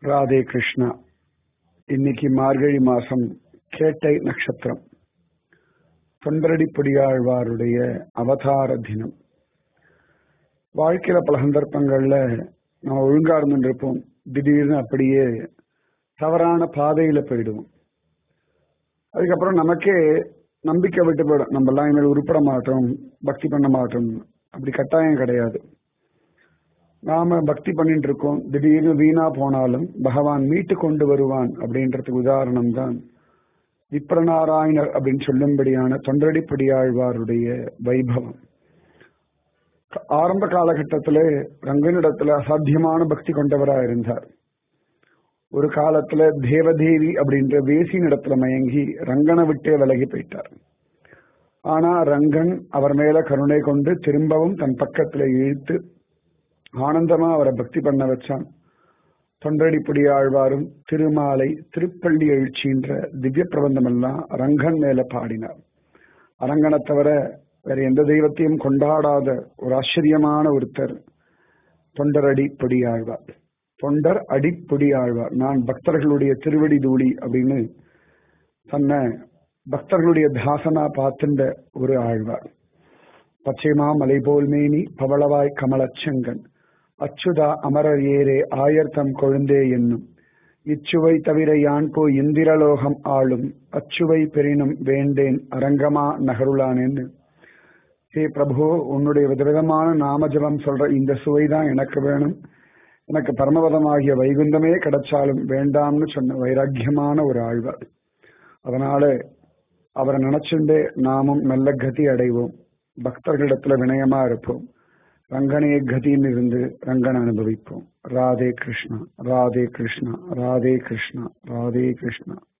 ராதே கிருஷ்ணா இன்னைக்கு மார்கழி மாசம் கேட்டை நட்சத்திரம் தொண்டரடிப்படியாழ்வாருடைய அவதார தினம் வாழ்க்கையில பல சந்தர்ப்பங்கள்ல நம்ம ஒழுங்கா இருந்துருப்போம் திடீர்னு அப்படியே தவறான பாதையில போயிடுவோம் அதுக்கப்புறம் நமக்கே நம்பிக்கை விட்டு போயிடும் நம்ம எல்லாம் இனிமேல் உருப்பட மாட்டோம் பக்தி பண்ண மாட்டோம் அப்படி கட்டாயம் கிடையாது நாம பக்தி பண்ணிட்டு இருக்கோம் திடீர்னு வீணா போனாலும் பகவான் மீட்டு கொண்டு வருவான் அப்படின்றதுக்கு உதாரணம் தான் விப்ரநாராயணர் அப்படின்னு சொல்லும்படியான தொண்டடிப்படியாழ்வாருடைய வைபவம் ஆரம்ப காலகட்டத்திலே ரங்கனிடத்துல அசாத்தியமான பக்தி கொண்டவரா இருந்தார் ஒரு காலத்துல தேவதேவி அப்படின்ற வேசியின் இடத்துல மயங்கி ரங்கனை விட்டே விலகி போயிட்டார் ஆனா ரங்கன் அவர் மேல கருணை கொண்டு திரும்பவும் தன் பக்கத்துல இழுத்து ஆனந்தமா அவரை பக்தி பண்ண வச்சான் தொண்டடிப்புடி ஆழ்வாரும் திருமாலை திருப்பள்ளி எழுச்சின்ற திவ்ய பிரபந்தம் எல்லாம் ரங்கன் மேல பாடினார் அரங்கனை தவிர வேற எந்த தெய்வத்தையும் கொண்டாடாத ஒரு ஆச்சரியமான ஒருத்தர் தொண்டரடி பொடி ஆழ்வார் தொண்டர் அடிப்பொடி ஆழ்வார் நான் பக்தர்களுடைய திருவடி தூளி அப்படின்னு தன்னை பக்தர்களுடைய தாசனா பார்த்துண்ட ஒரு ஆழ்வார் பச்சைமா மலை போல் மேனி பவளவாய் கமலச்சங்கன் அச்சுதா அமரர் ஏரே ஆயர்த்தம் கொழுந்தே என்னும் இச்சுவை தவிர யான் போய் இந்திரலோகம் ஆளும் அச்சுவை பெரினும் வேண்டேன் அரங்கமா நகருளானேன்னு ஹே பிரபு உன்னுடைய விதவிதமான நாமஜபம் சொல்ற இந்த சுவை தான் எனக்கு வேணும் எனக்கு பரமபதமாகிய வைகுந்தமே கிடைச்சாலும் வேண்டாம்னு சொன்ன வைராக்கியமான ஒரு ஆழ்வார் அதனால அவரை நினைச்சுண்டே நாமும் நல்ல கதி அடைவோம் பக்தர்களிடத்துல வினயமா இருப்போம் ரங்கனே கதின்னு இருந்து ரங்கன் அனுபவிப்போம் ராதே கிருஷ்ணா ராதே கிருஷ்ணா ராதே கிருஷ்ணா ராதே கிருஷ்ணா